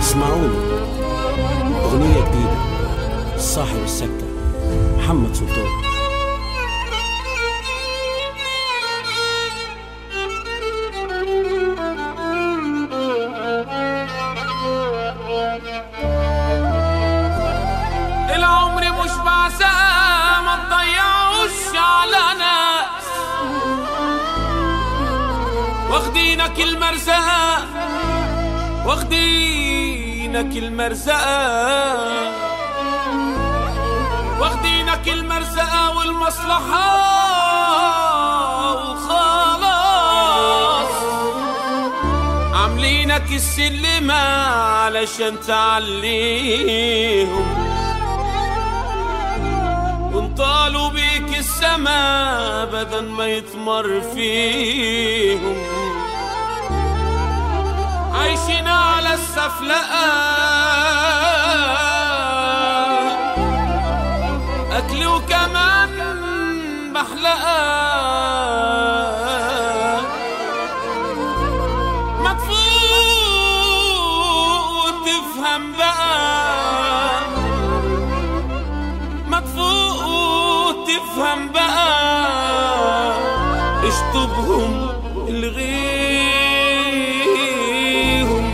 اسمعوني أغنية جديدة صاحب السكة محمد سلطان العمر مش بعزاه ما تضيعوش على ناس واخدينك المرزقة واخدينك المرزقة واخدينك المرزقة والمصلحة وخلاص عاملينك السلمة علشان تعليهم وانطالوا بيك السما بدل ما يتمر فيهم عايشين على السفلقة أكل وكمان بحلقة ما تفوق وتفهم بقى ما تفوق وتفهم بقى اشطبهم الغيهم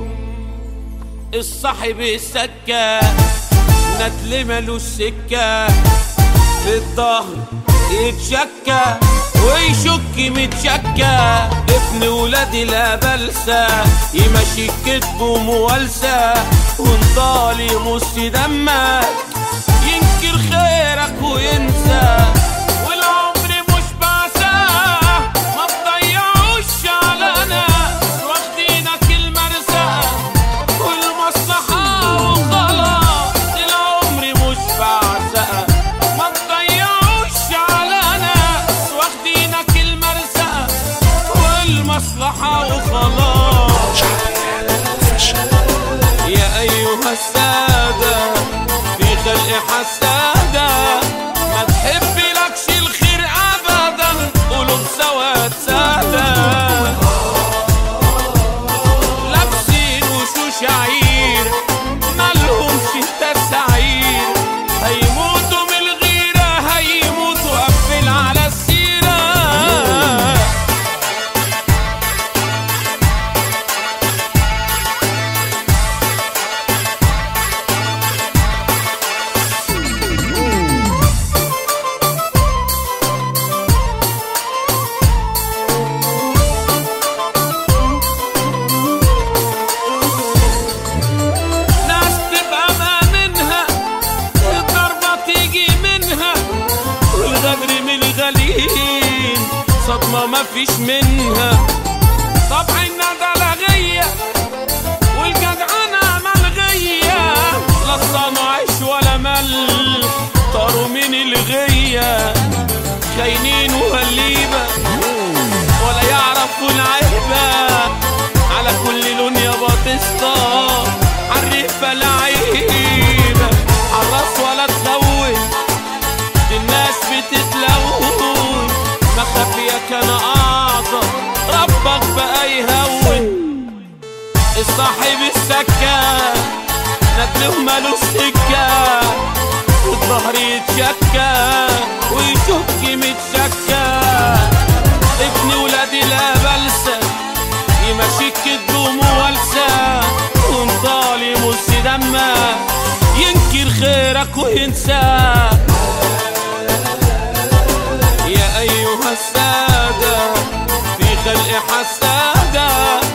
الصاحب السكة ندل ملوش سكة في الظهر يتشكى ويشك متشكى ابن ولادي لا بلسى يمشي كتبه موالسة وانطالي مص دمك ينكر خيرك وينسى والعمر مش بعزاه ما تضيعوش على ناس واخدينك المرزقة والمصلحة وخلاص العمر مش بعزقة ما تضيعوش على ناس واخدينك المرزقة والمصلحة وخلاص يا أيها السادة في خلق حسادة ما تحب لكش الخير أبدا قلوب سواد سادة لابسين وشوش عير مالهمش التسعير هيموتوا من الغيرة هيموتوا قفل على السيرة ناس تبقى ما منها الضربة تيجي منها والغدر من الغليل صدمة ما فيش منها طبع الندى لغية والجدعنة ملغية لا صنع عيش ولا مل طاروا من الغية خاينين وهليبة ولا يعرفوا العيبة على كل لون يا باتيستا عالريفة لعيبة عالراس ولا تخون دي الناس بتتلون مخافية كان أعظم ربك بقى يهون الصاحب السكة ندله مالوش سكة والظهر يتشكى ويشك متشكى ابن ولادي لا بلسة يمشيك كدوم والسة وانطالي مس دمه ينكر خيرك وينسى يا أيها السادة في خلق حسادة